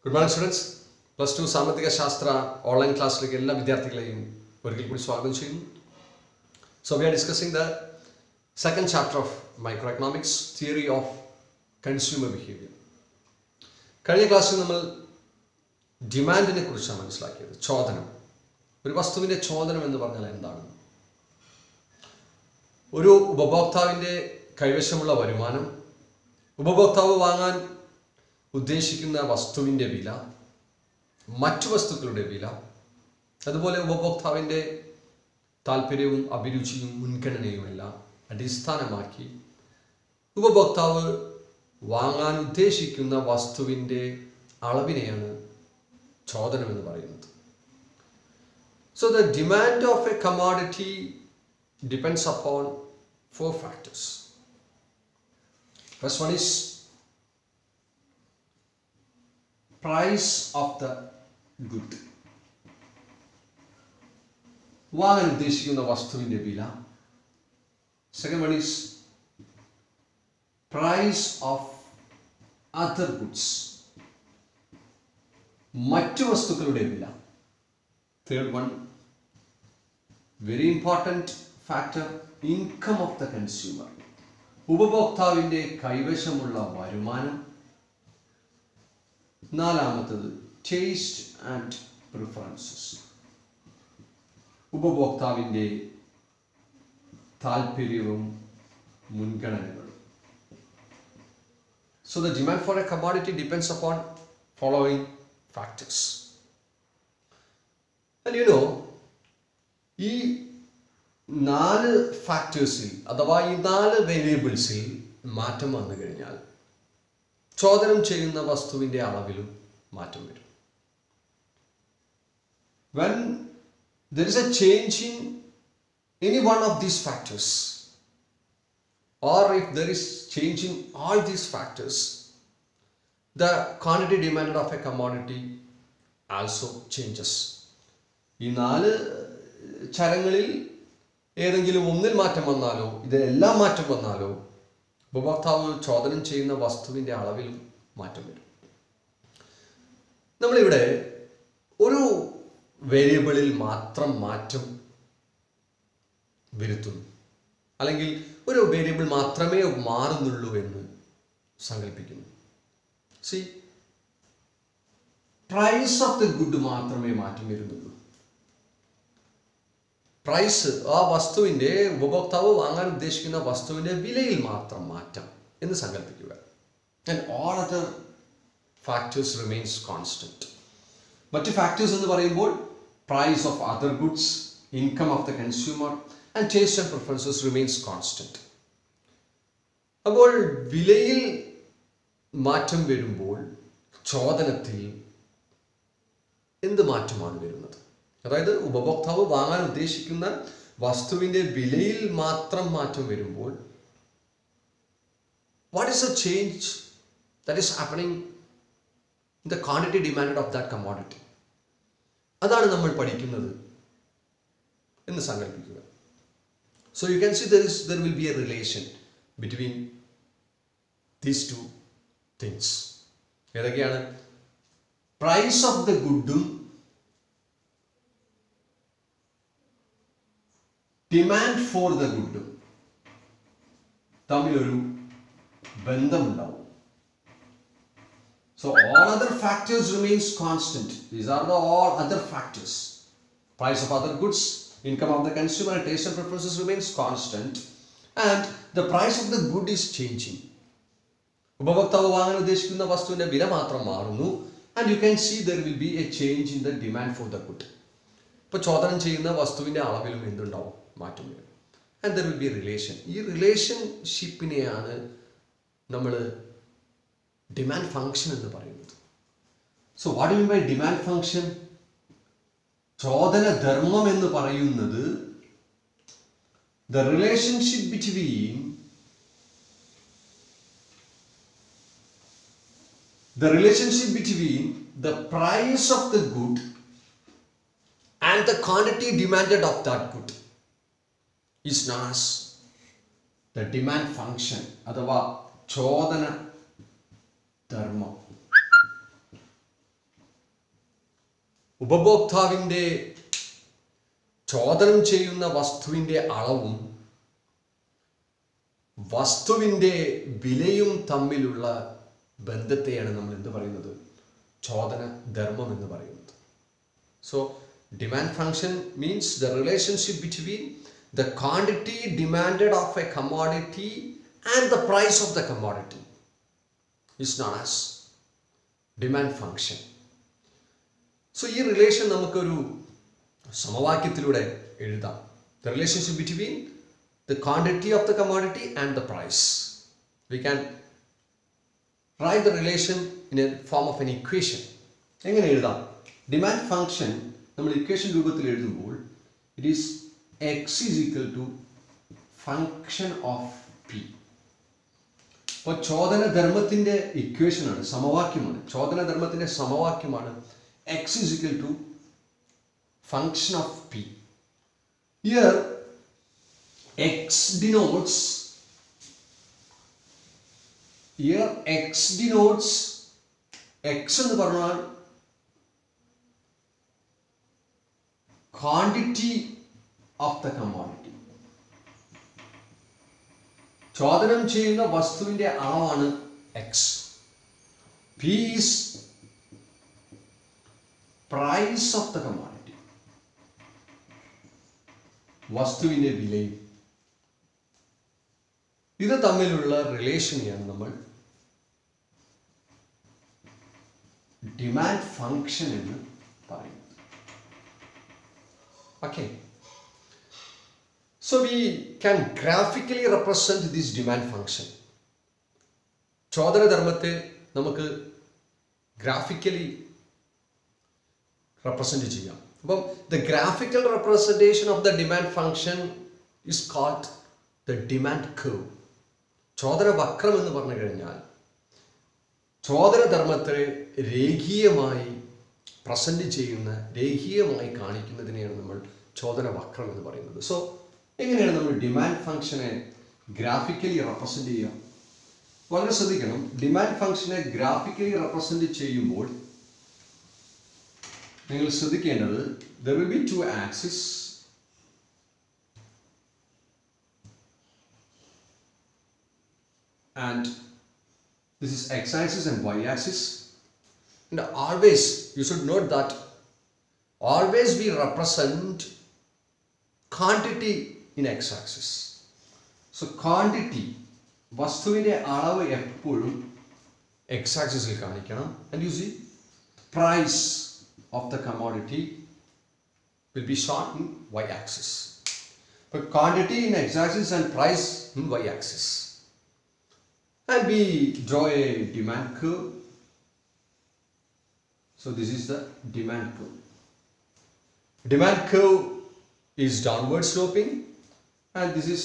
Good morning students plus two സാമ്പത്തിക ശാസ്ത്ര online ക്ലാസ്സിലേക്ക് എല്ലാ വിദ്യാർത്ഥികളെയും ഒരിക്കൽ കൂടി സ്വാഗതം ചെയ്യുന്നു so we are discussing the second chapter of micro economics theory of consumer behaviour കഴിഞ്ഞ ക്ലാസ്സിൽ നമ്മൾ ഡിമാൻഡിനെ കുറിച്ചാണ് മനസ്സിലാക്കിയത് ചോദനം ഒരു വസ്തുവിൻ്റെ ചോദനം എന്ന് പറഞ്ഞാൽ എന്താണ് ഒരു ഉപഭോക്താവിൻ്റെ കൈവശമുള്ള വരുമാനം ഉപഭോക്താവ് വാങ്ങാൻ ഉദ്ദേശിക്കുന്ന വസ്തുവിൻ്റെ വില മറ്റു വസ്തുക്കളുടെ വില അതുപോലെ ഉപഭോക്താവിൻ്റെ താല്പര്യവും അഭിരുചിയും മുൻഗണനയുമെല്ലാം അടിസ്ഥാനമാക്കി ഉപഭോക്താവ് വാങ്ങാൻ ഉദ്ദേശിക്കുന്ന വസ്തുവിൻ്റെ അളവിനെയാണ് ചോദനം എന്ന് പറയുന്നത് so the demand of a commodity depends upon four factors first one is price of the good വാങ്ങാൻ ഉദ്ദേശിക്കുന്ന വസ്തുവിൻ്റെ വില second one is price of other goods മറ്റു വസ്തുക്കളുടെ വില third one very important factor income of the consumer ഉപഭോക്താവിൻ്റെ കൈവശമുള്ള വരുമാനം നാലാമത്തത് ടേസ്റ്റ് ആൻഡ് പ്രിഫറൻസസ് ഉപഭോക്താവിൻ്റെ താല്പര്യവും മുൻഗണനകളും so the demand for a commodity depends upon following factors and you know ഈ നാല് ഫാക്ടേഴ്സിൽ അഥവാ ഈ നാല് വേരിയബിൾസിൽ മാറ്റം വന്നു കഴിഞ്ഞാൽ ചോദനം ചെയ്യുന്ന വസ്തുവിൻ്റെ അളവിലും മാറ്റം വരും when there is a change in any one of these factors or if there is change in all these factors the quantity demand of a commodity also changes ഈ നാല് ചരങ്ങളിൽ ഏതെങ്കിലും ഒന്നിൽ മാറ്റം വന്നാലോ ഇതിലെല്ലാം മാറ്റം വന്നാലോ ഉപഭോക്താവ് ചോദനം ചെയ്യുന്ന വസ്തുവിൻ്റെ അളവിലും മാറ്റം വരും നമ്മളിവിടെ ഒരു വേരിയബിളിൽ മാത്രം മാറ്റം വരുത്തുന്നു അല്ലെങ്കിൽ ഒരു വേരിയബിൾ മാത്രമേ മാറുന്നുള്ളൂ എന്ന് സങ്കല്പിക്കുന്നു see price of the good മാത്രമേ മാറ്റം വരുന്നുള്ളൂ പ്രൈസ് ആ വസ്തുവിൻ്റെ ഉപഭോക്താവ് വാങ്ങാൻ ഉദ്ദേശിക്കുന്ന വസ്തുവിൻ്റെ വിലയിൽ മാത്രം മാറ്റം എന്ന് സങ്കല്പിക്കുക and all other factors remains constant മറ്റ് ഫാക്ടേഴ്സ് എന്ന് പറയുമ്പോൾ price of other goods income of the consumer and taste and preferences remains constant അപ്പോൾ വിലയിൽ മാറ്റം വരുമ്പോൾ ചോദനത്തിൽ എന്ത് മാറ്റമാണ് വരുന്നത് അതായത് ഉപഭോക്താവ് വാങ്ങാൻ ഉദ്ദേശിക്കുന്ന വസ്തുവിൻ്റെ വിലയിൽ മാത്രം മാറ്റം വരുമ്പോൾ what is a change that is happening in the quantity demand of that commodity അതാണ് നമ്മൾ പഠിക്കുന്നത് എന്ന് സങ്കല്പിക്കുക so you can see there is there will be a relation between these two things ഏതൊക്കെയാണ് പ്രൈസ് ഓഫ് ദ ഗുഡും demand for the ഗുഡും തമ്മിലൊരു ബന്ധമുണ്ടാവും so all other factors remains constant these are the all other factors price of other goods income of the consumer taste and preferences remains constant and the price of the good is changing ഉപഭോക്താവ് വാങ്ങാൻ ഉദ്ദേശിക്കുന്ന വസ്തുവിന്റെ വില മാത്രം മാറുന്നു and you can see there will be a change in the demand for the good ഇപ്പോൾ ചോദനം ചെയ്യുന്ന വസ്തുവിൻ്റെ അളവിലും എന്തുണ്ടാവും മാറ്റം വരും and there will be relation ഈ റിലേഷൻഷിപ്പിനെയാണ് നമ്മൾ ഡിമാൻഡ് ഫങ്ഷൻ എന്ന് പറയുന്നത് so what you by demand function ചോദന ധർമ്മം എന്ന് പറയുന്നത് the relationship between the relationship between the price of the good and the quantity demanded of that good is known as the demand function അഥവാ ചോദന ധർമ്മം ഉപഭോക്താവിൻ്റെ ചോദനം ചെയ്യുന്ന വസ്തുവിൻ്റെ അളവും വസ്തുവിൻ്റെ വിലയും തമ്മിലുള്ള ബന്ധത്തെയാണ് നമ്മൾ എന്ത് പറയുന്നത് ചോദന ധർമ്മം എന്ന് പറയുന്നത് so demand function means the relationship between the quantity demanded of a commodity and the price of the commodity is known as demand function so ഈ റിലേഷൻ നമുക്കൊരു സമവാക്യത്തിലൂടെ എഴുതാം the relationship between the quantity of the commodity and the price we can write the relation in a form of an equation എങ്ങനെ എഴുതാം demand function നമ്മൾ equation രൂപത്തിൽ എഴുതുമ്പോൾ it is X is equal to function of P അപ്പോൾ ചോദന ധർമ്മത്തിൻ്റെ ഇക്വേഷനാണ് സമവാക്യമാണ് ചോദന ധർമ്മത്തിൻ്റെ സമവാക്യമാണ് X is equal to function of P here X denotes here X denotes X എന്ന് പറഞ്ഞാൽ ക്വാണ്ടിറ്റി ഓഫ് ദ കമ്മോഡിറ്റി ചോദനം ചെയ്യുന്ന വസ്തുവിന്റെ അളവാണ് X P is price of the commodity വസ്തുവിന്റെ വിലയും ഇത് തമ്മിലുള്ള റിലേഷനെയാണ് നമ്മൾ ഡിമാൻഡ് ഫങ്ഷൻ എന്ന് പറയുന്നത് okay so we can graphically represent this demand function ചോദനധർമ്മത്തെ നമുക്ക് ഗ്രാഫിക്കലി റെപ്രസെൻറ്റ് ചെയ്യാം അപ്പം the graphical representation of the demand function is called the demand curve ചോദന വക്രം എന്ന് പറഞ്ഞു കഴിഞ്ഞാൽ ചോദനധർമ്മത്തെ രേഖീയമായി പ്രസന്റ് ചെയ്യുന്ന രേഖീയമായി കാണിക്കുന്നതിനെയാണ് നമ്മൾ ചോദന വക്രം എന്ന് പറയുന്നത് സോ എങ്ങനെയാണ് നമ്മൾ ഡിമാൻഡ് ഫംഗ്ഷനെ ഗ്രാഫിക്കലി റെപ്രസെന്റ് ചെയ്യുക വളരെ ശ്രദ്ധിക്കണം ഡിമാൻഡ് ഫംഗ്ഷനെ ഗ്രാഫിക്കലി റെപ്രസെന്റ് ചെയ്യുമ്പോൾ നിങ്ങൾ ശ്രദ്ധിക്കേണ്ടത് there will be two axis and this is x-axis and y-axis and always you should note that always we represent quantity in x-axis so quantity വസ്തുവിൻ്റെ അളവ് എപ്പോഴും എക്സ് ആക്സിസിൽ കാണിക്കണം and you see price of the commodity will be ഷോർട്ട് in Y axis ഇപ്പോൾ quantity in X axis and price in Y axis and we draw a demand curve. So this is the demand curve. Demand curve is downward sloping and this is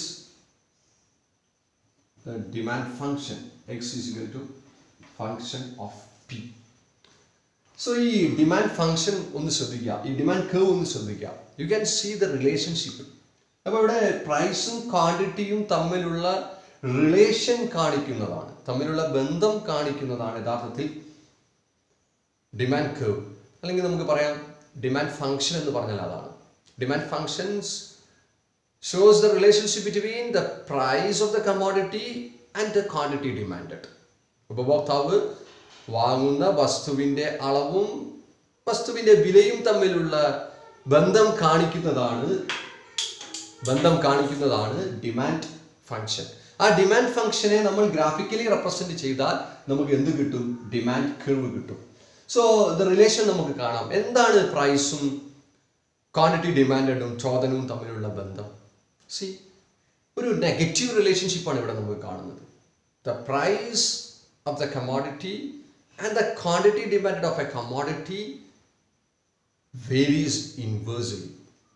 the demand function x is equal to function of p. So ഈ demand function ഒന്ന് ശ്രദ്ധിക്കുക ഈ demand curve ഒന്ന് ശ്രദ്ധിക്കുക you can see the relationship അപ്പോൾ ഇവിടെ പ്രൈസും ക്വാണ്ടിറ്റിയും തമ്മിലുള്ള റിലേഷൻ കാണിക്കുന്നതാണ് തമ്മിലുള്ള ബന്ധം കാണിക്കുന്നതാണ് യഥാർത്ഥത്തിൽ ഡിമാൻഡ് കർവ് അല്ലെങ്കിൽ നമുക്ക് പറയാം ഡിമാൻഡ് ഫംഗ്ഷൻ എന്ന് പറഞ്ഞാൽ അതാണ് demand functions shows the relationship between the price of the commodity and the quantity demanded ഉപഭോക്താവ് വാങ്ങുന്ന വസ്തുവിൻ്റെ അളവും വസ്തുവിൻ്റെ വിലയും തമ്മിലുള്ള ബന്ധം കാണിക്കുന്നതാണ് ബന്ധം കാണിക്കുന്നതാണ് ഡിമാൻഡ് ഫംഗ്ഷൻ ആ ഡിമാൻഡ് ഫംഗ്ഷനെ നമ്മൾ ഗ്രാഫിക്കലി റെപ്രസെന്റ് ചെയ്താൽ നമുക്ക് എന്ത് കിട്ടും ഡിമാൻഡ് കർവ് കിട്ടും സോ ദ റിലേഷൻ നമുക്ക് കാണാം എന്താണ് പ്രൈസും ക്വാണ്ടിറ്റി ഡിമാൻഡും ചോദനവും തമ്മിലുള്ള ബന്ധം സി ഒരു നെഗറ്റീവ് റിലേഷൻഷിപ്പാണ് ഇവിടെ നമുക്ക് കാണുന്നത് the price of the commodity and the quantity demand of a commodity varies inversely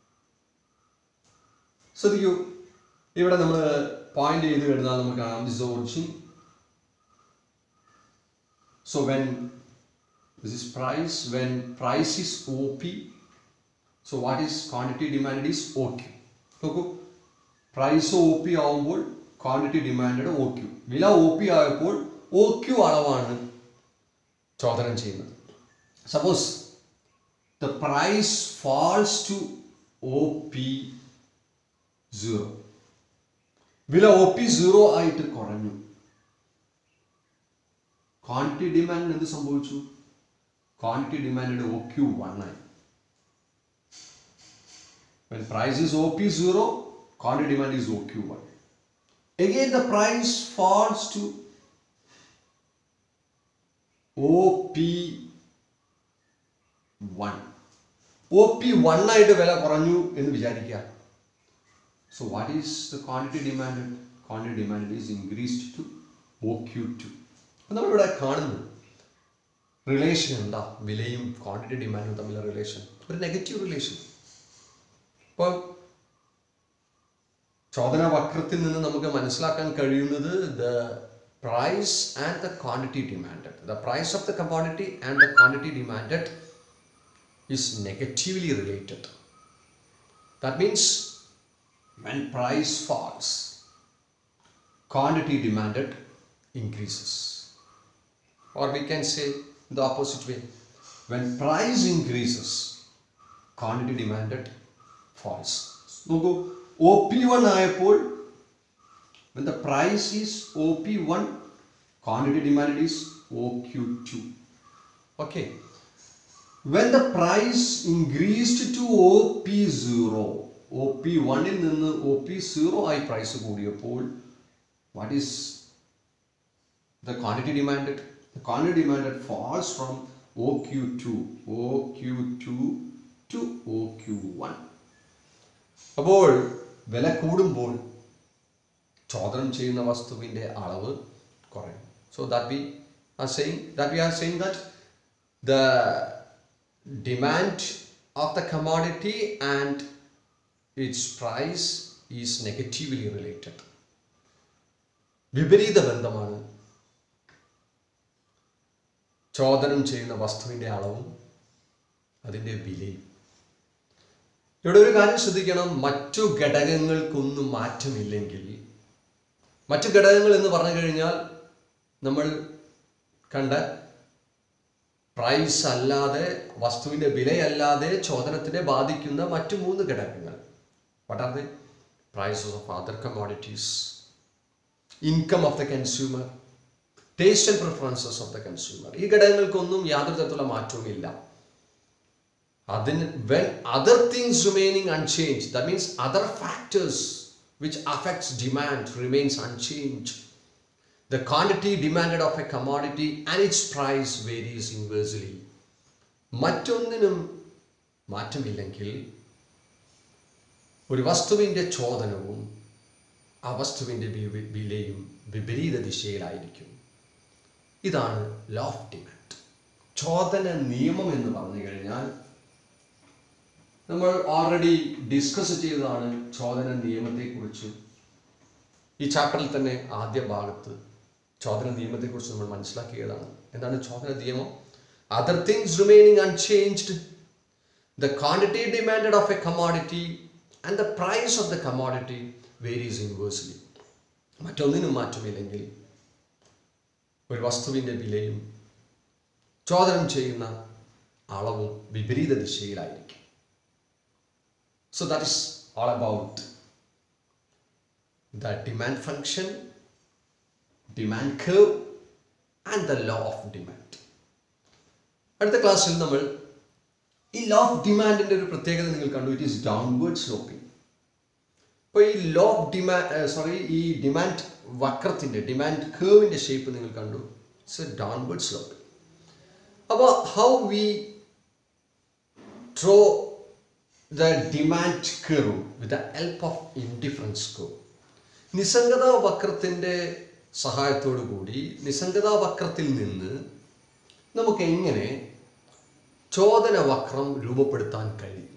ശ്രദ്ധിക്കൂ ഇവിടെ നമ്മൾ പോയിന്റ് ചെയ്ത് കഴിഞ്ഞാൽ നമുക്ക് കാണാം this origin so when this is price when price is O P so what is quantity demand is O Q നോക്കൂ price O P ആവുമ്പോൾ quantity demand O Q വില ഒ പി ആയപ്പോൾ ഒ ക്യു അളവാണ് ചോദനം ചെയ്യുന്നത് suppose the price falls to OP 0 വില O P zero ആയിട്ട് കുറഞ്ഞു ക്വാണ്ടിറ്റി ഡിമാൻഡിന് എന്ത് സംഭവിച്ചു ക്വാണ്ടിറ്റി ഡിമാൻഡിന്റെ ഒ ക്യു വൺ ആയി When price is OP0, quantity demand is OQ1. Again, the price falls to OP1. OP1 ആയിട്ട് വില കുറഞ്ഞു എന്ന് വിചാരിക്കുക so what is the quantity demand quantity demand is increased to O Q two നമ്മളിവിടെ കാണുന്നു relation എന്താ വിലയും ക്വാണ്ടിറ്റി ഡിമാൻഡും തമ്മിലുള്ള റിലേഷൻ ഒരു നെഗറ്റീവ് റിലേഷൻ ഇപ്പോൾ ചോദന വക്രത്തിൽ നിന്ന് നമുക്ക് മനസ്സിലാക്കാൻ കഴിയുന്നത് the price and the quantity demanded the price of the commodity and the quantity demanded is negatively related. That means when price falls, quantity demanded increases. Or we can say the opposite way. When price increases, quantity demanded falls. നോക്കൂ O P one ആയപ്പോൾ when the price is OP1, quantity demanded is OQ2. Okay. When the price increased to OP0, OP1 ൽ നിന്ന് OP0 ആയി price കൂടിയപ്പോൾ what is the quantity demanded? The quantity demanded falls from OQ2, OQ2 to OQ1. അപ്പോൾ വില കൂടുമ്പോൾ ചോദനം ചെയ്യുന്ന വസ്തുവിൻ്റെ അളവ് കുറയും so that we are saying that we are saying that the demand of the commodity and its price is negatively related വിപരീത ബന്ധമാണ് ചോദനം ചെയ്യുന്ന വസ്തുവിൻ്റെ അളവും അതിൻ്റെ വിലയും ഇവിടെ ഒരു കാര്യം ശ്രദ്ധിക്കണം മറ്റു ഘടകങ്ങൾക്കൊന്നും മാറ്റമില്ലെങ്കിൽ മറ്റു ഘടകങ്ങൾ എന്ന് പറഞ്ഞു കഴിഞ്ഞാൽ നമ്മൾ കണ്ട പ്രൈസ് അല്ലാതെ വസ്തുവിൻ്റെ വിലയല്ലാതെ ചോദനത്തിനെ ബാധിക്കുന്ന മറ്റു മൂന്ന് ഘടകങ്ങൾ what are the prices of other commodities income of the consumer taste and preferences of the consumer ഈ ഘടകങ്ങൾക്കൊന്നും യാതൊരു തരത്തിലുള്ള മാറ്റവും ഇല്ല അതിന് when other things remaining unchanged that means other factors which affects demand remains unchanged the quantity demanded of a commodity and its price varies inversely മറ്റൊന്നിനും മാറ്റമില്ലെങ്കിൽ ഒരു വസ്തുവിൻ്റെ ചോദനവും ആ വസ്തുവിൻ്റെ വി- വിലയും വിപരീത ദിശയിലായിരിക്കും ഇതാണ് ലോ ഓഫ് ഡിമാൻഡ് ചോദന നിയമം എന്ന് പറഞ്ഞു കഴിഞ്ഞാൽ നമ്മൾ ഓൾറെഡി ഡിസ്കസ് ചെയ്തതാണ് ചോദന നിയമത്തെക്കുറിച്ച് ഈ ചാപ്റ്ററിൽ തന്നെ ആദ്യ ഭാഗത്ത് ചോദന നിയമത്തെക്കുറിച്ച് നമ്മൾ മനസ്സിലാക്കിയതാണ് എന്താണ് ചോദന നിയമം other things remaining unchanged the quantity demanded of a commodity and the price of the commodity varies inversely മറ്റൊന്നിനും മാറ്റമില്ലെങ്കിൽ ഒരു വസ്തുവിൻ്റെ വിലയും ചോദനം ചെയ്യുന്ന അളവും വിപരീത ദിശയിലായിരിക്കും So that is all about the demand function, demand curve, and the law of demand. അടുത്ത ക്ലാസ്സിൽ നമ്മൾ ഈ ലോ ഓഫ് ഡിമാൻഡിൻ്റെ ഒരു പ്രത്യേകത നിങ്ങൾ കണ്ടു ഇറ്റ് ഈസ് ഡൗൺവേർഡ് സ്ലോപ്പിംഗ് അപ്പോൾ ഈ ലോ ഓഫ് ഡിമാൻഡ് സോറി ഈ ഡിമാൻഡ് വക്രത്തിൻ്റെ ഡിമാൻഡ് കേവിൻ്റെ ഷേപ്പ് നിങ്ങൾ കണ്ടു ഇറ്റ്സ് എ ഡൗൺവേർഡ് സ്ലോപ്പിംഗ് അപ്പോൾ how we draw the demand curve with the help of indifference curve. നിസ്സംഗത വക്രത്തിൻ്റെ സഹായത്തോടു കൂടി നിസ്സംഗത വക്രത്തിൽ നിന്ന് നമുക്ക് എങ്ങനെ ചോദന വക്രം രൂപപ്പെടുത്താൻ കഴിയും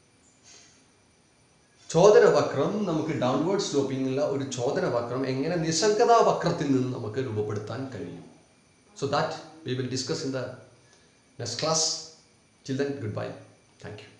ചോദന വക്രം നമുക്ക് ഡൗൺവേർഡ് സ്ലോപ്പിംഗുള്ള ഒരു ചോദന വക്രം എങ്ങനെ നിസ്സംഗത വക്രത്തിൽ നിന്ന് നമുക്ക് രൂപപ്പെടുത്താൻ കഴിയും so that we will discuss in the next class till then good bye thank U